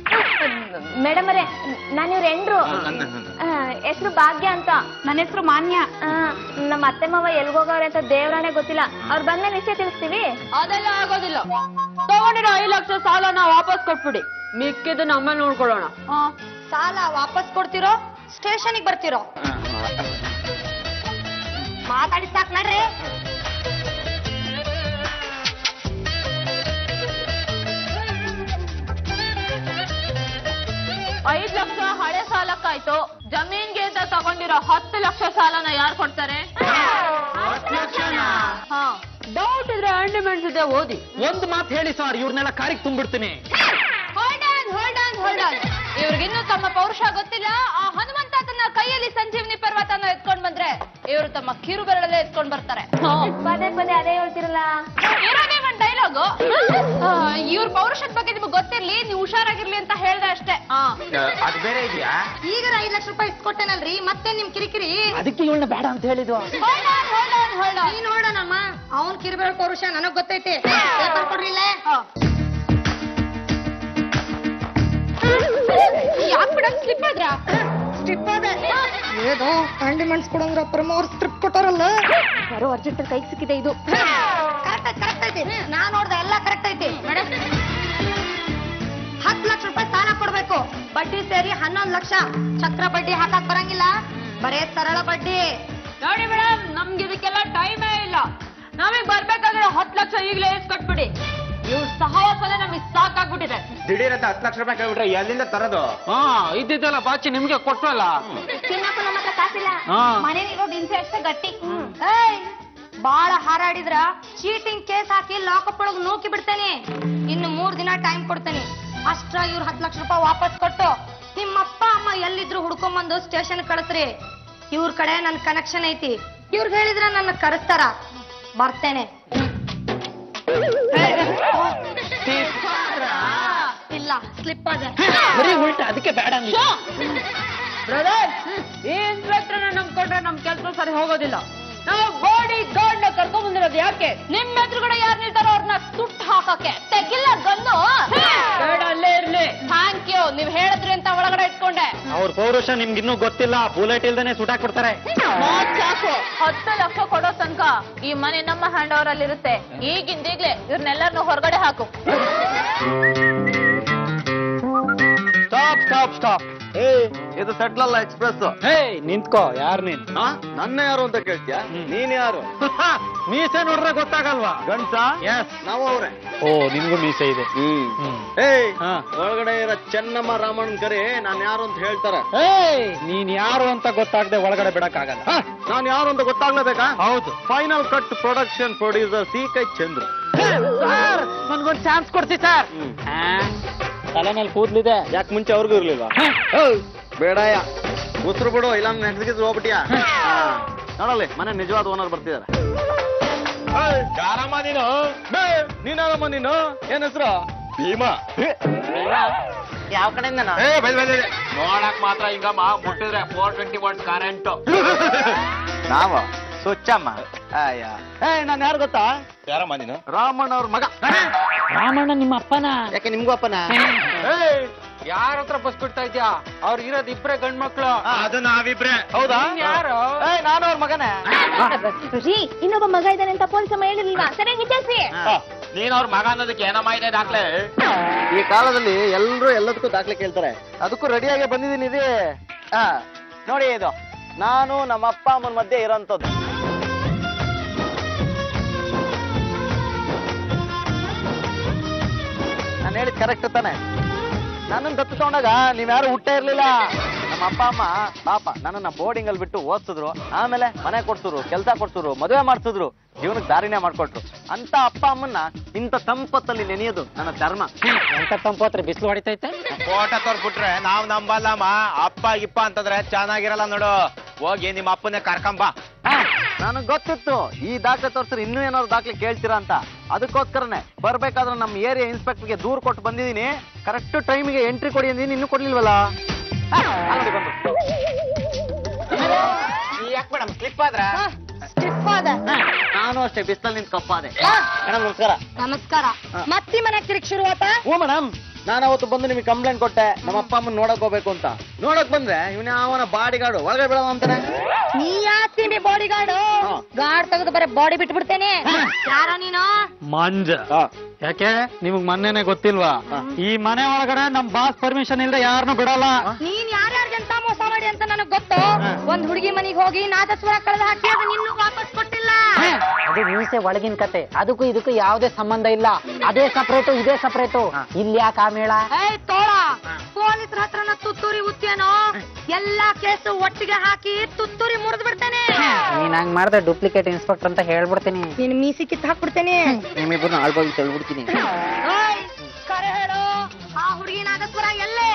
ಮೇಡಮ್ ಅವರೇ ನಾನು ಇವ್ರ ಎಂಡ್ರು ಹೆಸರು ಭಾಗ್ಯ ಅಂತ ನನ್ನ ಹೆಸರು ಮಾನ್ಯ ಆ, ನಮ್ಮ ಅತ್ತೆ ಮಾವ ಎಲ್ಗೋಗವ್ರೆ ಅಂತ ದೇವ್ರಾಣೆ ಗೊತ್ತಿಲ್ಲ ಅವ್ರು ಬಂದ್ಮೇಲೆ ವಿಷಯ ತಿಳಿಸ್ತೀವಿ ಅದೆಲ್ಲ ಆಗೋದಿಲ್ಲ ತಗೊಂಡಿರೋ ಐದು ಲಕ್ಷ ಸಾಲನ ವಾಪಸ್ ಕೊಟ್ಬಿಡಿ ಮಿಕ್ಕಿದ್ದು ನಮ್ಮಲ್ಲಿ ನೋಡ್ಕೊಳ್ಳೋಣ ಆ, ಸಾಲ ವಾಪಸ್ ಕೊಡ್ತಿರೋ ಸ್ಟೇಷನ್ಗೆ ಬರ್ತಿರೋ ಮಾತಾಡಿ ಸಾಕ್ ನಡ್ರಿ ಐದ್ ಲಕ್ಷ ಹಳೆ ಸಾಲಕ್ಕಾಯ್ತು ಜಮೀನ್ಗೆ ಅಂತ ತಗೊಂಡಿರೋ ಹತ್ತು ಲಕ್ಷ ಸಾಲನ ಯಾರು ಕೊಡ್ತಾರೆ ಹಾ ಡೌಟ್ ಇದ್ರೆ ಆಂಡಿಮೆಂಟ್ಸ್ ಇದೆ ಓದಿ ಒಂದ್ ಮಾತು ಹೇಳಿ ಸರ್ ಇವ್ರನ್ನೆಲ್ಲ ಕಾರಿಗೆ ತುಂಬಿಡ್ತೀನಿ hold on hold on hold on ಇವ್ರಿಗಿನ್ನೂ ತಮ್ಮ ಪೌರುಷ ಗೊತ್ತಿಲ್ಲ ಆ ಹನುಮಂತ ತನ್ನ ಕೈಯಲ್ಲಿ ಸಂಜೀವನಿ ಪರ್ವತನ ಎತ್ಕೊಂಡ್ ಬಂದ್ರೆ ಇವರು ತಮ್ಮ ಕಿರು ಬೆರಳಲ್ಲೇ ಎತ್ಕೊಂಡ್ ಬರ್ತಾರೆ ಪದೇ ಪದೇ ಅದೇ ಹೇಳ್ತಿರಲ್ಲ ಇರೋದೇ ಒಂದ್ ಡೈಲಾಗು ಇವ್ರ ಪೌರುಷದ ಬಗ್ಗೆ ನಿಮ್ಗೆ ಗೊತ್ತಿರ್ಲಿ ನೀವು ಹುಷಾರಾಗಿರ್ಲಿ ಅಂತ ಹೇಳ್ದೆ ಅಷ್ಟೇ ಅದು ಬೇರೆ ಇದೆಯಾ ಈಗ ಐದ್ ಲಕ್ಷ ರೂಪಾಯಿ ಇಸ್ಕೊಟ್ಟೇನಲ್ರಿ ಮತ್ತೆ ನಿಮ್ ಕಿರಿಕಿರಿ ಅದಕ್ಕೆ ಇವಳನ್ನ ಬೇಡ ಅಂತ ಹೇಳಿದ್ವು ನೀ ನೋಡೋಣಮ್ಮ ಅವನ್ ಕಿರುಬೆರಳು ಪೌರುಷ ನನಗ್ ಗೊತ್ತೈತಿ ಪೇಪರ್ ಕೊಡ್ರಿ ಇಲ್ಲೇ ಯಾಕೆ ಬಿಡ ಸ್ಲಿಪ್ ಆದ್ರ ಸ್ಲಿಪ್ ಆದ ಏದೋ ಕಾಂಡಿಮೆಂಟ್ಸ್ ಕೊಡಂದ್ರ ಪ್ರಮ ಅವ್ರ ಸ್ಟ್ರಿಪ್ ಕೊಟ್ಟಾರಲ್ಲ ಯಾರೋ ಅರ್ಜೆಂಟ್ ಕೈ ಸಿಕ್ಕಿದೆ ಇದು ಕರೆಕ್ಟ್ ಐತಿ ಕರೆಕ್ಟ್ ಐತಿ ನಾ ನೋಡ್ದೆ ಎಲ್ಲ ಕರೆಕ್ಟ್ ಐತಿ ಮೇಡಮ್ ಹತ್ತು ಲಕ್ಷ ರೂಪಾಯಿ ಸಾಲ ಕೊಡ್ಬೇಕು ಬಡ್ಡಿ ಸೇರಿ ಹನ್ನೊಂದು ಲಕ್ಷ ಚಕ್ರ ಬಡ್ಡಿ ಹಾಕಕ್ ಬರಂಗಿಲ್ಲ ಬರೇ ಸರಳ ಬಡ್ಡಿ ನೋಡಿ ಮೇಡಮ್ ನಮ್ಗೆ ಇದಕ್ಕೆಲ್ಲ ಟೈಮೇ ಇಲ್ಲ ನಮಗೆ ಬರ್ಬೇಕಾದ್ರೆ ಹತ್ತು ಲಕ್ಷ ಈಗಲೇ ಇಸ್ಕೊಟ್ಬಿಡಿ ಇವ್ರ ಸಹವಾಸನೆ ನಮಗೆ ಸಾಕಾಗ್ಬಿಟ್ಟಿದೆ ದಿಢೀರ್ ಅಂತ ಹತ್ತು ಲಕ್ಷ ರೂಪಾಯಿ ಕೇಳ್ಬಿಟ್ರೆ ಎಲ್ಲಿಂದ ತರೋದು ಹಾ ಇದ್ದಿದ್ದೆಲ್ಲ ಬಾಚಿ ನಿಮ್ಗೆ ಕೊಟ್ವಲ್ಲ ತಿನ್ನಕ್ಕೂ ನಮ್ಮ ಹತ್ರ ಕಾಸಿಲ್ಲ ಹಾ. ಮನೇಲಿರೋ ದಿನಸೆ ಅಷ್ಟೇ ಗಟ್ಟಿ ಏಯ್ ಬಾಳ ಹಾರಾಡಿದ್ರ ಚೀಟಿಂಗ್ ಕೇಸ್ ಹಾಕಿ ಲಾಕಪ್ ಒಳಗ್ ನೂಕಿ ಬಿಡ್ತೇನೆ ಇನ್ನು ಮೂರ್ ದಿನ ಟೈಮ್ ಕೊಡ್ತೇನೆ ಅಷ್ಟ್ರ ಇವ್ರ ಹತ್ತು ಲಕ್ಷ ರೂಪಾಯಿ ವಾಪಸ್ ಕೊಟ್ಟು ನಿಮ್ಮ ಅಪ್ಪ ಅಮ್ಮ ಎಲ್ಲಿದ್ರು ಹುಡ್ಕೊಂಬಂದು ಸ್ಟೇಷನ್ ಕಳಿಸ್ರಿ ಇವ್ರ ಕಡೆ ನನ್ ಕನೆಕ್ಷನ್ ಐತಿ ಇವ್ರಿಗೆ ಹೇಳಿದ್ರ ನನ್ನ ಕರೆಸ್ತಾರ ಬರ್ತೇನೆ ಇಲ್ಲ ಸ್ಲಿಪ್ ಅದ ಬರೀ ಉಲ್ಟಾ ಅದಕ್ಕೆ ಬೇಡ ಅಂದಿದ್ದು. ಬ್ರದರ್ ಈ ಇನ್ಸ್ಪೆಕ್ಟರ್ ನಂಬ್ಕೊಂಡ್ರೆ ನಮ್ ಕೆಲಸ ಸರಿ ಹೋಗೋದಿಲ್ಲ ನಾವು ಬಾಡಿ ಗಾರ್ಡ್ ನ ಕರ್ಕೊಂಡ್ ಬಂದಿರೋದು ಯಾಕೆ ನಿಮ್ ಎದುರುಗಡೆ ಯಾರು ನಿಲ್ತಾರೋ ಅವ್ರನ್ನ ಸುಟ್ಟು ಹಾಕಕ್ಕೆ ತೆಗಿಲ್ಲ ಗಂದು ಬೇಡ ಅಲ್ಲೇ ಇರ್ಲಿ ಥ್ಯಾಂಕ್ ಯು ನೀವ್ ಹೇಳಿದ್ರಿ ಅಂತ ಒಳಗಡೆ ಇಟ್ಕೊಂಡೆ ಅವ್ರ ಪೌರುಷ ನಿಮ್ಗೆ ಇನ್ನೂ ಗೊತ್ತಿಲ್ಲ ಬುಲೆಟ್ ಇಲ್ದೇನೆ ಸುಟಾಕ್ಬಿಡ್ತಾರೆ ಮಾತ್ ಸಾಕು ಹತ್ತು ಲಕ್ಷ ಕೊಡೋ ತನಕ ಈ ಮನೆ ನಮ್ಮ ಹ್ಯಾಂಡ್ ಓವರ್ ಅಲ್ಲಿ ಇರುತ್ತೆ ಈಗಿಂದೀಗ್ಲೇ ಇವ್ರನ್ನೆಲ್ಲರನ್ನು ಹೊರಗಡೆ ಹಾಕು ಸ್ಟಾಪ್ ಸ್ಟಾಪ್ ಸ್ಟಾಪ್ ಏ ಇದು ಸೆಟ್ಲ್ ಅಲ್ಲ ಎಕ್ಸ್ಪ್ರೆಸ್ ಹೇ ನಿಂತ್ಕೋ ಯಾರ್ ನೀನ್ ನನ್ನ ಯಾರು ಅಂತ ಕೇಳ್ತೀಯ ನೀನ್ ಯಾರು ಮೀಸೆ ನೋಡ್ರೆ ಗೊತ್ತಾಗಲ್ವಾ ಗಂಡ್ಸ ಎಸ್ ನಾವು ಅವ್ರೆ ಓ ನಿನ್ಗೂ ಮೀಸೆ ಇದೆ ಹ್ಮ್ ಏಯ್ ಹಾ. ಒಳಗಡೆ ಇರೋ ಚೆನ್ನಮ್ಮ ರಾಮಣ್ಣನ್ ಕರಿ ನಾನ್ ಯಾರು ಅಂತ ಹೇಳ್ತಾರೆ ಏಯ್ ನೀನ್ ಯಾರು ಅಂತ ಗೊತ್ತಾಗದೆ ಒಳಗಡೆ ಬಿಡಕ್ಕಾಗಲ್ಲ ನಾನ್ ಯಾರು ಅಂತ ಗೊತ್ತಾಗ್ಲೇಬೇಕಾ ಹೌದು final cut production producer C ಕೈ ಚಂದ್ರ ಸರ್ ನನ್ಗೊಂದ್ ಚಾನ್ಸ್ ಕೊಡ್ತಿ ಸರ್ ತಲೆ ಮೇಲೆ ಕೂದ್ಲಿದೆ ಯಾಕೆ ಮುಂಚೆ ಅವ್ರಿಗೂ ಇರ್ಲಿಲ್ವಾ ಬೇಡಯ್ಯ ಉಸಿರು ಬಿಡು ಇಲ್ಲ ನೆಕ್ಸ್ಟ್ ಹೋಗ್ಬಿಟ್ಟಿಯಾ ನೋಡಲ್ಲಿ ಮನೆ ನಿಜವಾದ ಓನರ್ ಬರ್ತಿದ್ದಾರೆ ಯಾರಮ್ಮ ನೀನು ನೀನಾರಮ್ಮ ನೀನು ಏನ್ ಹೆಸರು ಭೀಮಾ ಯಾವ ಕಡೆಯಿಂದ ಏ ಬೈ ಬೈ ಬೈ. ನೋಡಕ್ ಮಾತ್ರ ಹಿಂಗಮ್ಮ ಮುಟ್ಟಿದ್ರೆ ಫೋರ್ ಟ್ವೆಂಟಿ ಒನ್ ಕರೆಂಟ್ ನಾವ ಸ್ವಚ್ಛಮ್ಮ ಅಯ್ಯ ಏ ನಾನು ಯಾರು ಗೊತ್ತಾ ಯಾರಮ್ಮ ನೀನು ರಾಮಣ್ಣ ಅವ್ರ ಮಗ ರಾಮಣ್ಣ ನಿಮ್ಮ ಅಪ್ಪನ ಯಾಕೆ ನಿಮ್ಗೂ ಅಪ್ಪನ ಯಾರ ಹತ್ರ ಬಸ್ ಬಿಡ್ತಾ ಇದ್ಯಾ ಅವ್ರ ಇರೋದ್ ಇಬ್ರೇ ಗಂಡ್ ಮಕ್ಳು ಅದು ನಾವಿಬ್ರೆ ಹೌದಾ ನೀನ್ ಯಾರು? ಏ ನಾನು ಅವ್ರ ಮಗನೇ ರೀ ಇನ್ನೊಬ್ಬ ಮಗ ಇದ್ದಾನೆ ಅಂತ ಪೊಲೀಸ್ ಅಮ್ಮ ಹೇಳಿರ್ಲಿಲ್ವಾ ಸರಿಯಾಗಿ ವಿಚಾರಿಸಿ ನೀನ್ ಅವ್ರ ಮಗ ಅನ್ನೋದಕ್ಕೆ ಏನಮ್ಮ ಇದೆ ದಾಖಲೆ ಈ ಕಾಲದಲ್ಲಿ ಎಲ್ಲರೂ ಎಲ್ಲದಕ್ಕೂ ದಾಖಲೆ ಕೇಳ್ತಾರೆ ಅದಕ್ಕೂ ರೆಡಿಯಾಗಿ ಬಂದಿದ್ದೀನಿ ರೀ ಹಾ ನೋಡಿ ಇದು ನಾನು ನಮ್ಮ ಅಪ್ಪ ಅಮ್ಮನ ಮಧ್ಯೆ ಇರೋಂಥದ್ದು ನಾನು ಹೇಳಿದ್ ಕರೆಕ್ಟ್ ತಾನೆ ನನ್ನನ್ನು ದತ್ತು ತಗೊಂಡಾಗ ನೀವ್ಯಾರು ಹುಟ್ಟೇ ಇರ್ಲಿಲ್ಲ ನಮ್ಮ ಅಪ್ಪ ಅಮ್ಮ ಪಾಪ ನನ್ನನ್ನ ಬೋರ್ಡಿಂಗ್ ಅಲ್ಲಿ ಬಿಟ್ಟು ಓದಿಸಿದ್ರು ಆಮೇಲೆ ಮನೆ ಕೊಡ್ಸಿದ್ರು ಕೆಲಸ ಕೊಡ್ಸಿದ್ರು ಮದುವೆ ಮಾಡ್ಸಿದ್ರು ಜೀವನಕ್ಕೆ ದಾರಿನೇ ಮಾಡ್ಕೊಟ್ರು ಅಂತ ಅಪ್ಪ ಅಮ್ಮನ್ನ ಇಂಥ ತಂಪತ್ತಲ್ಲಿ ನೆನೆಯೋದು ನನ್ನ ಧರ್ಮ ಎಂತ ತಂಪೋತ್ರ ಬಿಸಿಲು ಹೊಡಿತೈತೆ ಫೋಟೋ ತೋರ್ಬಿಟ್ರೆ ನಾವ್ ನಂಬಲ್ಲಮ್ಮ ಅಪ್ಪ ಗಿಪ್ಪ ಅಂತಂದ್ರೆ ಚೆನ್ನಾಗಿರಲ್ಲ ನೋಡು ಹೋಗಿ ನಿಮ್ಮ ಅಪ್ಪನೇ ಕರ್ಕೊಂಬ ನನಗ್ ಗೊತ್ತಿತ್ತು ಈ ದಾಖಲೆ ತೋರಿಸ್ರೆ ಇನ್ನೂ ಏನಾದ್ರು ದಾಖಲೆ ಕೇಳ್ತೀರಾ ಅಂತ ಅದಕ್ಕೋಸ್ಕರನೇ ಬರ್ಬೇಕಾದ್ರೆ ನಮ್ಮ ಏರಿಯಾ ಇನ್ಸ್ಪೆಕ್ಟರ್ಗೆ ದೂರ್ ಕೊಟ್ಟು ಬಂದಿದ್ದೀನಿ ಕರೆಕ್ಟ್ ಟೈಮಿಗೆ ಎಂಟ್ರಿ ಕೊಡಿ ಅಂದಿನಿ ಇನ್ನೂ ಕೊಡ್ಲಿಲ್ವಲ್ಲ ಆ, ಅಲ್ಲಿ ಬಂದ್ರು. ಯಾಕೆ ಮೇಡಮ್ ಸ್ಲಿಪ್ ಆದ್ರ ಸ್ಟಿಫ್ ಆದ ನಾನು ಅಷ್ಟೇ ಬಿಸ್ತಲ್ ನಿಂತ ಕಪ್ಪಾದೆ ಹಾ, ಮೇಡಮ್ ನಮಸ್ಕಾರ ನಮಸ್ಕಾರ ಮತ್ತಿ ಮನೆ ತಿರುಗಿ ಶುರು ಆತ ಹ್ಞೂ ಮೇಡಮ್ ನಾನು ಅವತ್ತು ಬಂದು ನಿಮಗೆ ಕಂಪ್ಲೇಂಟ್ ಕೊಟ್ಟೆ ನಮ್ಮ ಅಪ್ಪ ಅಮ್ಮನ್ ನೋಡಕ್ ಹೋಗ್ಬೇಕು ಅಂತ ನೋಡಕ್ ಬಂದ್ರೆ ಇವನ ಅವನ ಬಾಡಿಗಾಡು ಒಳಗಡೆ ಬಿಡೋಣ ಅಂತಾನೆ ನೀ ಯಾತೀನಿ ಬಾಡಿ ಗಾರ್ಡ್ ಹಾ. ಗಾರ್ಡ್ ತೆಗೆದು ಬರೀ ಬಾಡಿ ಬಿಟ್ಟು ಬಿಡ್ತೇನೆ ಯಾರ ನೀನು ಮಂಜ ಯಾಕೆ ನಿಮಗ್ ಮೊನ್ನೆನೆ ಗೊತ್ತಿಲ್ವಾ ಈ ಮನೆ ಒಳಗಡೆ ನಮ್ ಬಾಸ್ ಪರ್ಮಿಷನ್ ಇಲ್ದೆ ಯಾರನ್ನೂ ಬಿಡಲ್ಲ ನೀನ್ ಯಾರ್ಯಾರಿಗೆಂತ ಮೋಸ ಮಾಡಿ ಅಂತ ನನಗ್ ಗೊತ್ತು ಒಂದ್ ಹುಡುಗಿ ಮನಿಗ್ ಹೋಗಿ ನಾದಸ್ವರ ಕಳೆದ ಹಾಕಿ ಅದು ನಿನ್ನೂ ವಾಪಸ್ ಕೊಟ್ಟಿಲ್ಲ ಅದು ಮೀಸೆ ಒಳಗಿನ ಕತೆ ಅದಕ್ಕೂ ಇದಕ್ಕೂ ಯಾವುದೇ ಸಂಬಂಧ ಇಲ್ಲ ಅದೇ ಸಪರೇಟು ಇದೇ ಸಪರೇಟು ಇಲ್ಲಿ ಯಾಕೆ ಆ ಮೇಳ ಏಯ್ ತೋಳ ಪೊಲೀಸ್ರ ಹತ್ರನ ತುತ್ತೂರಿ ಉತ್ತೇನೋ ಎಲ್ಲಾ ಕೇಸು ಒಟ್ಟಿಗೆ ಹಾಕಿ ತುತ್ತೂರಿ ಮುರಿದು ಬಿಡ್ತೇನೆ ನೀನ್ ಹಂಗ್ ಮಾಡಿದ್ರೆ ಡೂಪ್ಲಿಕೇಟ್ ಇನ್ಸ್ಪೆಕ್ಟರ್ ಅಂತ ಹೇಳ್ಬಿಡ್ತೀನಿ ನೀನ್ ಮೀಸಿ ಕಿತ್ ಹಾಕ್ಬಿಡ್ತೇನೆ ನಿಮ್ಮಿಬ್ಬರನ್ನ ಆಳ್ಬೋಗಿ ತಳ್ಬಿಡ್ತೀನಿ ಏಯ್, ಕರೆ ಹೇಳು ಆ ಹುಡುಗಿ ನಾದಸ್ವರ ಎಲ್ಲೇ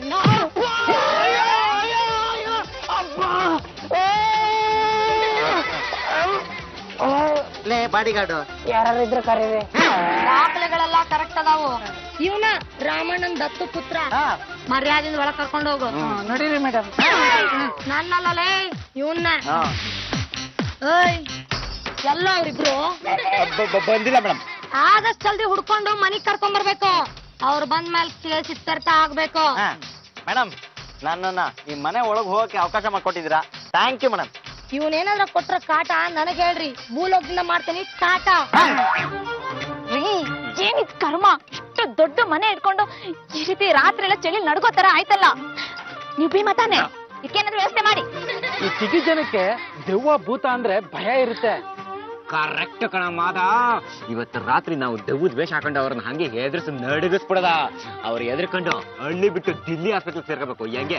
ಲೇ ಬಾಡಿಗಾಡು ಯಾರಿದ್ರೆ ಕರೀರಿ ದಾಖಲೆಗಳೆಲ್ಲ ಕರೆಕ್ಟ್ ಅದಾವು ಇವನ ರಾಮಣ್ಣನ್ ದತ್ತು ಪುತ್ರ ಮರ್ಯಾದಿಂದ ಒಳಗ್ ಕರ್ಕೊಂಡು ಹೋಗು ನೋಡಿರಿ ಮೇಡಮ್ ನನ್ನಲ್ಲಲೇ ಇವನ್ನ ಹಾ ಏಯ್ ಎಲ್ಲ ಅವ್ರಿಬ್ರು ಬಂದಿಲ್ಲ ಮೇಡಮ್ ಆದಷ್ಟು ಜಲ್ದಿ ಹುಡ್ಕೊಂಡು ಮನಿಗ್ ಕರ್ಕೊಂಡ್ ಬರ್ಬೇಕು ಅವ್ರು ಬಂದ್ ಮೇಲೆ ಕೇಸ್ ಇತ್ಯರ್ಥ ಆಗ್ಬೇಕು ಮೇಡಮ್ ನನ್ನನ್ನ ಈ ಮನೆ ಒಳಗೆ ಹೋಗಕ್ಕೆ ಅವಕಾಶ ಮಾಡಿಕೊಟ್ಟಿದ್ದೀರಾ ಥ್ಯಾಂಕ್ ಯು ಮೇಡಮ್ ಇವನೇನಾದ್ರ ಕೊಟ್ರ ಕಾಟ ನನಗ್ ಹೇಳ್ರಿ ಭೂಲೋಕದಿಂದ ಮಾಡ್ತೀನಿ ಕಾಟ ರೀ ಏನಿದ್ ಕರ್ಮ ಇಷ್ಟು ದೊಡ್ಡ ಮನೆ ಇಟ್ಕೊಂಡು ಈ ರೀತಿ ರಾತ್ರಿ ಎಲ್ಲ ಚಳಿ ನಡ್ಕೋತಾರ ಆಯ್ತಲ್ಲ ನೀವ್ ಭೀಮಾ ತಾನೆ ಇದಕ್ಕೇನಾದ್ರು ವ್ಯವಸ್ಥೆ ಮಾಡಿ ಈ ಸಿಗಿ ಜನಕ್ಕೆ ದೆವ್ವ ಭೂತ ಅಂದ್ರೆ ಭಯ ಇರುತ್ತೆ ಕರೆಕ್ಟ್ ಕಣ ಮಾದ ಇವತ್ತು ರಾತ್ರಿ ನಾವು ದೆವ್ವದ ವೇಷ ಹಾಕೊಂಡು ಅವ್ರನ್ನ ಹಂಗೆ ಹೆದರ್ಸಿ ನಡಗಿಸ್ಬಿಡದ ಅವ್ರು ಎದ್ರಕೊಂಡು ಹಳ್ಳಿ ಬಿಟ್ಟು ದಿಲ್ಲಿ ಹಾಸ್ಪಿಟಲ್ ಸೇರ್ಕೋಬೇಕು ಹೆಂಗೆ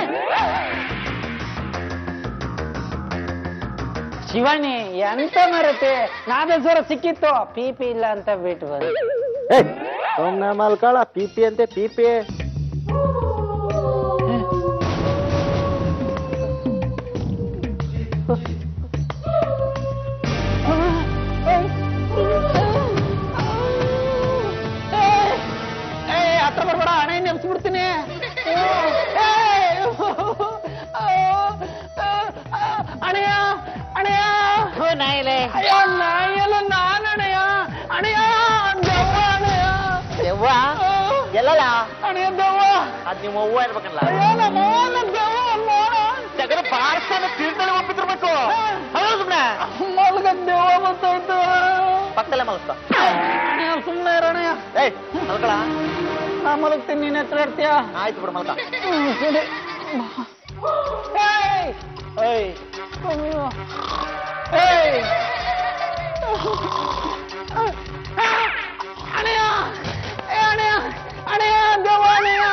ಶಿವಾಣಿ ಎಂತ ಮರತೆ ನಾದೇ ಜ್ವರ ಸಿಕ್ಕಿತ್ತು ಪಿ ಪಿ ಇಲ್ಲ ಅಂತ ಬಿಟ್ಟು ಬಂದೆ ಸುಮ್ಮನೆ ಮಲ್ಕೊಳ ಪಿ ಪಿ ಅಂತೆ ಪಿ ಪಿ ಹತ್ರ ಬರ್ಬೇಡ ಹಣೆ ನೆಮ್ಸ್ಬಿಡ್ತೀನಿ ಅಣೆಯ ಅಣೆಯ ನಾಯಿಲೆ ಅಯ್ಯೋ ನಾಯಿಯಲ್ಲ ನಾನು ಅಣೆಯ ಅಣೆಯ ದೆವ್ವ ಅಣೆಯ ದೆವ್ವ ಎಲ್ಲಲ್ಲ ಅಣೆಯ ದೆವ್ವ ಅದ್ ನಿಮ್ಮ ಅವ್ವ ಇರ್ಬೇಕಲ್ಲ ಅಯ್ಯೋ ನಮ್ಮ ಅವ್ವನ ದೆವ್ವ ನೋಡ ತೆಗೆದು ಬಾರಿಸ್ತಾನೆ ತೀರ್ಥದಲ್ಲಿ ಒಪ್ಪಿತಿರ್ಬೇಕು ಹೌದು ಸುಮ್ನೆ ಮಲ್ಗ ದೆವ್ವ ಬಂತೋಯ್ತು ಪಕ್ಕದಲ್ಲೇ ಮಲಗ್ತಾ ಸುಮ್ಮನೆ ಇರೋಣಯ್ಯ ಏಯ್ ಮಲ್ಕೊಳ ನಾ ಮಲಗ್ತೀನಿ ನೀನ್ ಹತ್ರ ಇರ್ತೀಯ ಆಯ್ತು ಬಿಡು ಮಲ್ಕ ಸರಿ ಏಯ್! ಏಯ್ ಅಯ್ಯೋ. ಏಯ್! ಅಣ್ಣಯ್ಯ! ಏ ಅಣ್ಣಯ್ಯ! ಅಣ್ಣಯ್ಯ, ದೆವ್ವ ಅಣ್ಣಯ್ಯ!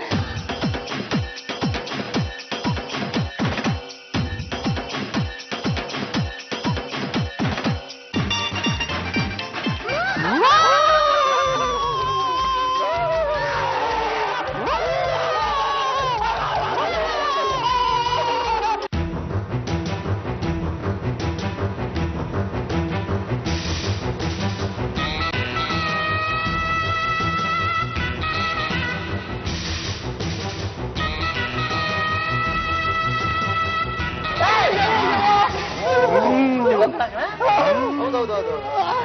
ಹೌದೌದೌದು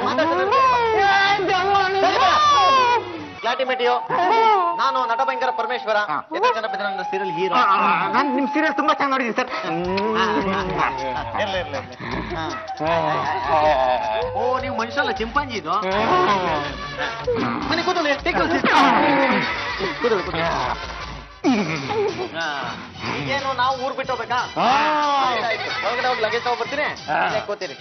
ಕ್ಲಾಟಿ ಮೆಟಿಯೋ ನಾನು ನಟ ಭಯಂಕರ ಪರಮೇಶ್ವರ ಎದುರು ಜನ ಬಿದ್ದ ನನ್ನ ಸೀರಿಯಲ್ ಹೀರೋ ನಾನು ನಿಮ್ ಸೀರಿಯಲ್ ತುಂಬಾ ಚೆನ್ನಾಗಿ ನೋಡಿದ್ದೀನಿ ಸರ್ ಇರ್ಲಿ ಇರ್ಲಿ ಇರ್ಲಿ. ಹಾ. ಓ ನೀವು ಮನುಷ್ಯಲ್ಲ ಚಿಂಪಾಂಜಿ ಇದು ಬನ್ನಿ ಕೂತ್ಕೊಳ್ಳಿ, take your seat. ಕೂತ್ಕೊಳ್ಳಿ, ಕೂತ್ಕೊಳ್ಳಿ. ಹಾ. ಈಗೇನು ನಾವು ಊರ್ ಬಿಟ್ಟು ಹೋಗ್ಬೇಕಾ ಆಯ್ತು, ಆಯ್ತು. ಒಳಗಡೆ ಹೋಗಿ ಲಗೇಜ್ ತಗೊಂಡ್ಬರ್ತೀನಿ ಇಲ್ಲೇ ಕೂತೀರಿ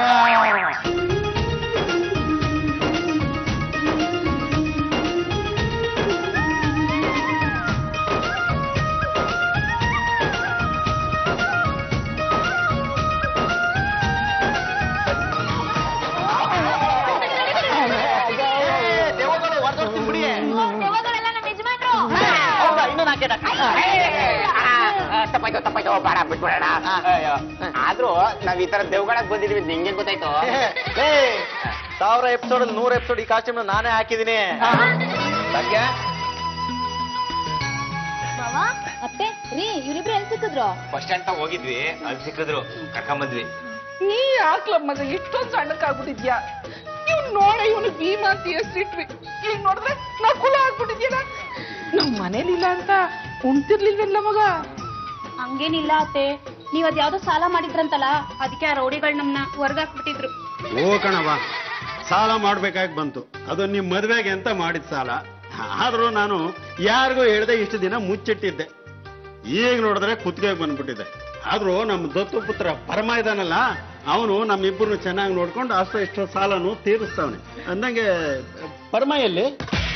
ಏ, ದೆವ್ವಗಳು ಹೊರ್ದೋಗ್ತೀನಿ ಬಿಡಿ. ದೆವ್ವಗಳೆಲ್ಲ ನಮ್ಮ ಯಜಮಾನ್ರು ಹೌದಾ ಇನ್ನೂ ನಾಲ್ಕೇ ತಪ್ಪಾಯ್ತು ತಪ್ಪಾಯ್ತು ಬಾರ ಬಿಟ್ಬಿಡೋಣ ಅಯ್ಯೋ. ಆದ್ರೂ ನಾವ್ ಈ ತರ ದೇವ್ಗಳಾಗ್ ಬಂದಿದೀವಿ ಅಂತ ನಿಂಗೆ ಗೊತ್ತಾಯ್ತು ಏ ಸಾವಿರ ಎಪಿಸೋಡ್ ಅಲ್ಲಿ ನೂರ ಎಪಿಸೋಡ್ ಈ ಕಾಸ್ಟ್ಯೂಮ್ ನಾನೇ ಹಾಕಿದೀನಿ ಭಾಗ್ಯ ಮಾವ ಅತ್ತೆ ರೀ ಇವ್ರಿಬ್ರು ಎಲ್ಲಿ ಸಿಕ್ಕಿದ್ರು ಬಸ್ ಸ್ಟ್ಯಾಂಡ್ ತಗ ಹೋಗಿದ್ವಿ ಅಲ್ಲಿ ಸಿಕ್ಕಿದ್ರು ಕರ್ಕೊಂಬಂದ್ವಿ ನೀ ಯಾಕ್ಲ ಮಗ ಇಷ್ಟೊಂದ್ ಸಣ್ಣಕ್ಕಾಗ್ಬಿಟ್ಟಿದ್ಯಾ ಇವ್ ನೋಡ ಇವನು ಭೀಮಾ ಅಂತ ಹೆಸ್ರಿಟ್ವಿ ಈಗ ನೋಡಿದ್ರೆ ನಕುಲ ಆಗ್ಬಿಟ್ಟಿದ್ಯಲ್ಲ ನಮ್ ಮನೇಲಿಲ್ಲ ಅಂತ ಉಣ್ತಿರ್ಲಿಲ್ವಲ್ಲ ಮಗ ಹಂಗೇನಿಲ್ಲ ಅತ್ತೆ ನೀವ್ ಅದ್ ಯಾವ್ದೋ ಸಾಲ ಮಾಡಿದ್ರಂತಲ್ಲ ಅದಕ್ಕೆ ಆ ರೌಡಿಗಳು ನಮ್ನ ಹೊರ್ಗಾಕ್ಬಿಟ್ಟಿದ್ರು ಓ ಕಣವ ಸಾಲ ಮಾಡ್ಬೇಕಾಗಿ ಬಂತು ಅದು ನಿಮ್ ಮದ್ವೆಗೆ ಅಂತ ಮಾಡಿದ ಸಾಲ ಆದ್ರೂ ನಾನು ಯಾರಿಗೂ ಹೇಳ್ದೆ ಇಷ್ಟು ದಿನ ಮುಚ್ಚಿಟ್ಟಿದ್ದೆ ಈಗ ನೋಡಿದ್ರೆ ಕುತ್ತಿಗೆ ಬಂದ್ಬಿಟ್ಟಿದೆ ಆದ್ರೂ ನಮ್ಮ ದತ್ತು ಪುತ್ರ ಪರಮ ಇದಾನಲ್ಲ ಅವನು ನಮ್ಮಿಬ್ಬರನ್ನು ಚೆನ್ನಾಗಿ ನೋಡ್ಕೊಂಡು ಅಷ್ಟು ಇಷ್ಟು ಸಾಲನು ತೀರಿಸ್ತಾವನೆ ಅಂದಂಗೆ ಪರಮ ಎಲ್ಲಿ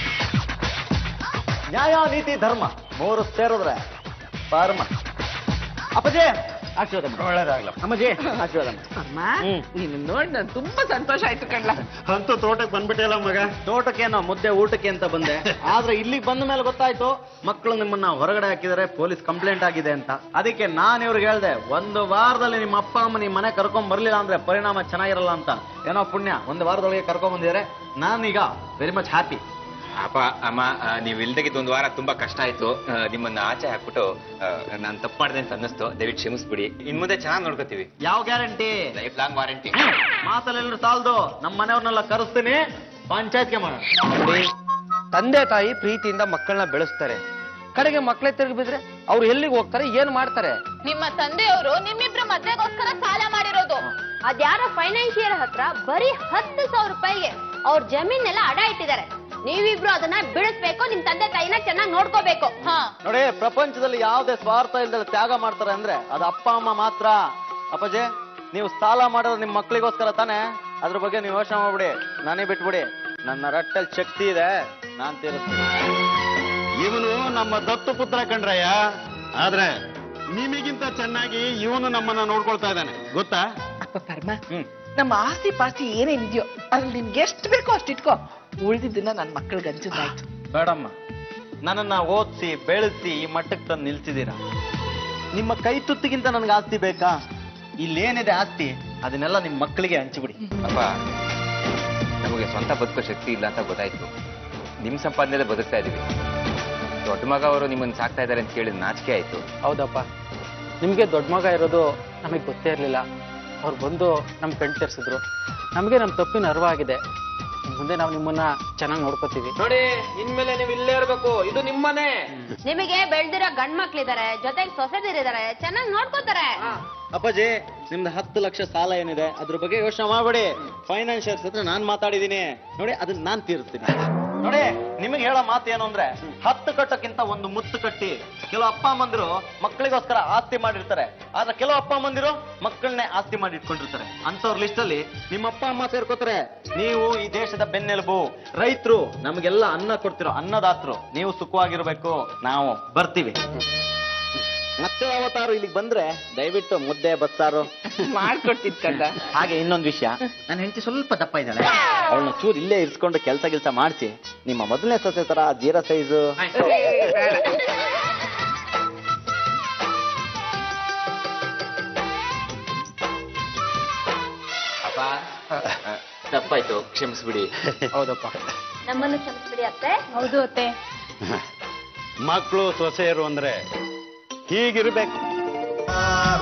ನ್ಯಾಯ ನೀತಿ ಧರ್ಮ ಮೂರು ಸೇರಿದ್ರೆ ಪರಮ ಅಪ್ಪಜಿ ಆಶೀರ್ವಾದ ಮಾಡು. ಒಳ್ಳೇದಾಗ್ಲ ಅಮ್ಮಜಿ ಆಶೀರ್ವಾದ ಮಾಡು. ಅಮ್ಮ ಹ್ಮ್. ನಿನ್ನ ನೋಡಿ ನಾನು ತುಂಬಾ ಸಂತೋಷ ಆಯ್ತು ಕಣ್ಲ ಅಂತೂ ತೋಟಕ್ಕೆ ಬಂದ್ಬಿಟ್ಟಿಲ್ಲ ಮಗ ತೋಟಕ್ಕೇನೋ ಮುದ್ದೆ ಊಟಕ್ಕೆ ಅಂತ ಬಂದೆ ಆದ್ರೆ ಇಲ್ಲಿಗೆ ಬಂದ ಮೇಲೆ ಗೊತ್ತಾಯ್ತು ಮಕ್ಕಳು ನಿಮ್ಮನ್ನ ಹೊರಗಡೆ ಹಾಕಿದರೆ ಪೊಲೀಸ್ ಕಂಪ್ಲೇಂಟ್ ಆಗಿದೆ ಅಂತ ಅದಕ್ಕೆ ನಾನು ಇವ್ರಿಗೆ ಹೇಳ್ದೆ ಒಂದು ವಾರದಲ್ಲಿ ನಿಮ್ಮ ಅಪ್ಪ ಅಮ್ಮ ನಿಮ್ಮ ಮನೆ ಕರ್ಕೊಂಡ್ ಬರ್ಲಿಲ್ಲ ಅಂದ್ರೆ ಪರಿಣಾಮ ಚೆನ್ನಾಗಿರಲ್ಲ ಅಂತ ಏನೋ ಪುಣ್ಯ ಒಂದು ವಾರದೊಳಗೆ ಕರ್ಕೊಂಡ್ ಬಂದಿದ್ದಾರೆ ನಾನೀಗ ವೆರಿ ಮಚ್ ಹ್ಯಾಪಿ ಅಪ್ಪ ಅಮ್ಮ ಆ, ನೀವ್ ಇಲ್ದಾಗಿದ್ದು ಒಂದು ವಾರ ತುಂಬಾ ಕಷ್ಟ ಆಯ್ತು ಆ, ನಿಮ್ಮನ್ನ ಆಚೆ ಹಾಕ್ಬಿಟ್ಟು ನಾನು ತಪ್ಪು ಮಾಡಿದೆ ಅಂತ ಅನ್ನಿಸ್ತು ದಯವಿಟ್ಟು ಕ್ಷಮಿಸ್ಬಿಡಿ ಇನ್ ಮುಂದೆ ಚೆನ್ನಾಗಿ ನೋಡ್ಕೋತೀವಿ ಯಾವ ಗ್ಯಾರಂಟಿ ಲೈಫ್ ಲಾಂಗ್ ವಾರಂಟಿ ಮಾತಲ್ಲೆಲ್ಲರೂ ಸಾಲದು ನಮ್ಮ ಮನೆಯವ್ರನ್ನೆಲ್ಲ ಕರೆಸ್ತೀನಿ ಪಂಚಾಯತ್ಗೆ ಮಾಡೋಣ ತಂದೆ ತಾಯಿ ಪ್ರೀತಿಯಿಂದ ಮಕ್ಕಳನ್ನ ಬೆಳೆಸ್ತಾರೆ ಕಡೆಗೆ ಮಕ್ಕಳೇ ತಿರುಗಿ ಬಿದ್ರೆ ಅವ್ರು ಎಲ್ಲಿಗೆ ಹೋಗ್ತಾರೆ ಏನ್ ಮಾಡ್ತಾರೆ ನಿಮ್ಮ ತಂದೆಯವರು ನಿಮ್ಮಿಬ್ರ ಮದ್ವೆಗೋಸ್ಕರ ಸಾಲ ಮಾಡಿರೋದು ಅದ್ಯಾರ ಫೈನಾನ್ಷಿಯರ್ ಹತ್ರ ಬರೀ ಹತ್ತು ಸಾವಿರ ರೂಪಾಯಿಗೆ ಅವ್ರ ಜಮೀನೆಲ್ಲ ಅಡ ಇಟ್ಟಿದ್ದಾರೆ ನೀವಿಬ್ರು ಅದನ್ನ ಬಿಡಿಸ್ಬೇಕು ನಿಮ್ ತಂದೆ ತಾಯಿನ ಚೆನ್ನಾಗಿ ನೋಡ್ಕೋಬೇಕು ಹಾ ನೋಡಿ ಪ್ರಪಂಚದಲ್ಲಿ ಯಾವುದೇ ಸ್ವಾರ್ಥ ಇಲ್ಲದೆ ತ್ಯಾಗ ಮಾಡ್ತಾರೆ ಅಂದ್ರೆ ಅದು ಅಪ್ಪ ಅಮ್ಮ ಮಾತ್ರ ಅಪ್ಪಾಜಿ ನೀವು ಸಾಲ ಮಾಡೋದು ನಿಮ್ ಮಕ್ಳಿಗೋಸ್ಕರ ತಾನೇ ಅದ್ರ ಬಗ್ಗೆ ನೀವು ಯೋಚನೆ ಮಾಡ್ಬಿಡಿ ನಾನೇ ಬಿಟ್ಬಿಡಿ ನನ್ನ ರಟ್ಟಲ್ಲಿ ಶಕ್ತಿ ಇದೆ ನಾನ್ ತೀರಿಸ್ತೀನಿ ಇವನು ನಮ್ಮ ದತ್ತು ಪುತ್ರ ಕಣ್ರಯ್ಯ ಆದ್ರೆ ನಿಮಗಿಂತ ಚೆನ್ನಾಗಿ ಇವನು ನಮ್ಮನ್ನ ನೋಡ್ಕೊಳ್ತಾ ಇದ್ದಾನೆ ಗೊತ್ತಾ ಅಪ್ಪ ಪರಮ ನಮ್ಮ ಆಸ್ತಿ ಪಾಸ್ತಿ ಏನೇನಿದೆಯೋ ಅದ್ರಲ್ಲಿ ನಿನ್ಗೆ ಎಷ್ಟು ಬೇಕೋ ಅಷ್ಟು ಇಟ್ಕೋ ಉಳಿದಿದ್ದನ್ನ ನನ್ನ ಮಕ್ಕಳಿಗೆ ಹಂಚಿದ್ದಾಯ್ತು ಬೇಡಮ್ಮ ನನ್ನನ್ನ ಓದಿಸಿ ಬೆಳೆಸಿ ಈ ಮಟ್ಟಕ್ಕೆ ತಂದು ನಿಲ್ಸಿದ್ದೀರಾ ನಿಮ್ಮ ಕೈ ತುತ್ತಿಗಿಂತ ನನ್ಗೆ ಆಸ್ತಿ ಬೇಕಾ ಇಲ್ಲೇನಿದೆ ಆಸ್ತಿ ಅದನ್ನೆಲ್ಲ ನಿಮ್ ಮಕ್ಕಳಿಗೆ ಹಂಚಿಬಿಡಿ ಅಪ್ಪ ನಮಗೆ ಸ್ವಂತ ಬದುಕೋ ಶಕ್ತಿ ಇಲ್ಲ ಅಂತ ಗೊತ್ತಾಯ್ತು ನಿಮ್ ಸಂಪಾದನೆ ಬದುಕ್ತಾ ಇದೀವಿ ದೊಡ್ಡ ಮಗ ಅವರು ನಿಮ್ಮನ್ನ ಸಾಕ್ತಾ ಇದ್ದಾರೆ ಅಂತ ಕೇಳಿದ ನಾಚಿಕೆ ಆಯ್ತು ಹೌದಪ್ಪ ನಿಮಗೆ ದೊಡ್ಡ ಮಗ ಇರೋದು ನಮಗೆ ಗೊತ್ತೇ ಇರಲಿಲ್ಲ ಅವ್ರು ಬಂದು ನಮ್ಮ ಕಣ್ ತೆರೆಸಿದ್ರು ನಮಗೆ ನಮ್ಮ ತಪ್ಪಿನ ಅರಿವಾಗಿದೆ ಮುಂದೆ ನಾವು ನಿಮ್ಮನ್ನ ಚೆನ್ನಾಗಿ ನೋಡ್ಕೋತೀವಿ ನೋಡಿ ಇನ್ಮೇಲೆ ನೀವು ಇಲ್ಲೇ ಇರ್ಬೇಕು ಇದು ನಿಮ್ಮನೆ ನಿಮಗೆ ಬೆಳ್ದಿರೋ ಗಂಡ್ ಮಕ್ಳಿದಾರೆ ಜೊತೆಗೆ ಸೊಸೆದಿರಿದ್ದಾರೆ ಚೆನ್ನಾಗಿ ನೋಡ್ಕೋತಾರೆ ಅಪ್ಪಾಜಿ ನಿಮ್ದು ಹತ್ತು ಲಕ್ಷ ಸಾಲ ಏನಿದೆ ಅದ್ರ ಬಗ್ಗೆ ಯೋಚನೆ ಮಾಡ್ಬೇಡಿ ಫೈನಾನ್ಷಿಯಲ್ಸ್ ಹತ್ರ ನಾನ್ ಮಾತಾಡಿದೀನಿ ನೋಡಿ ಅದನ್ನ ನಾನ್ ತೀರಿಸ್ತೀನಿ ನೋಡಿ ನಿಮಗೆ ಹೇಳೋ ಮಾತು ಏನು ಅಂದ್ರೆ ಹತ್ತು ಕಟ್ಟಕ್ಕಿಂತ ಒಂದು ಮುತ್ತು ಕಟ್ಟಿ ಕೆಲವು ಅಪ್ಪ ಅಮ್ಮಂದಿರು ಮಕ್ಕಳಿಗೋಸ್ಕರ ಆಸ್ತಿ ಮಾಡಿರ್ತಾರೆ ಆದ್ರೆ ಕೆಲವು ಅಪ್ಪ ಅಮ್ಮಂದಿರು ಮಕ್ಕಳನ್ನೇ ಆಸ್ತಿ ಮಾಡಿ ಇಟ್ಕೊಂಡಿರ್ತಾರೆ ಅಂತವ್ರ ಲಿಸ್ಟ್ ಅಲ್ಲಿ ನಿಮ್ಮ ಅಪ್ಪ ಅಮ್ಮ ಸೇರ್ಕೋತಾರೆ ನೀವು ಈ ದೇಶದ ಬೆನ್ನೆಲುಬು ರೈತರು ನಮಗೆಲ್ಲ ಅನ್ನ ಕೊಡ್ತಿರೋ ಅನ್ನದಾತರು ನೀವು ಸುಖವಾಗಿರ್ಬೇಕು ನಾವು ಬರ್ತೀವಿ ಮತ್ತೆ ಯಾವತ್ತಾರು ಇಲ್ಲಿಗೆ ಬಂದ್ರೆ ದಯವಿಟ್ಟು ಮುದ್ದೆ ಬಸ್ಸಾರು ಮಾಡ್ಕೊಡ್ತಿದ್ ಕಂದ ಹಾಗೆ ಇನ್ನೊಂದು ವಿಷಯ ನನ್ನ ಹೆಂಡತಿ ಸ್ವಲ್ಪ ದಪ್ಪ ಇದ್ದಾಳೆ ಅವಳನ್ನ ಚೂರು ಇಲ್ಲೇ ಇರಿಸ್ಕೊಂಡು ಕೆಲಸ ಗಿಲ್ಸ ಮಾಡಿಸಿ ನಿಮ್ಮ ಮೊದಲನೇ ಸೊಸೆ ತರ ಜೀರಾ ಸೈಜು ಅಪ್ಪ ತಪ್ಪಾಯ್ತು ಕ್ಷಮಿಸ್ಬಿಡಿ ಹೌದಪ್ಪ ನಮ್ಮನ್ನು ಕ್ಷಮಿಸ್ಬಿಡಿ ಅತ್ತೆ ಹೌದು ಅತ್ತೆ ಮಕ್ಕಳು ಸೊಸೆಯರು ಅಂದ್ರೆ ಹೀಗಿರ್ಬೇಕು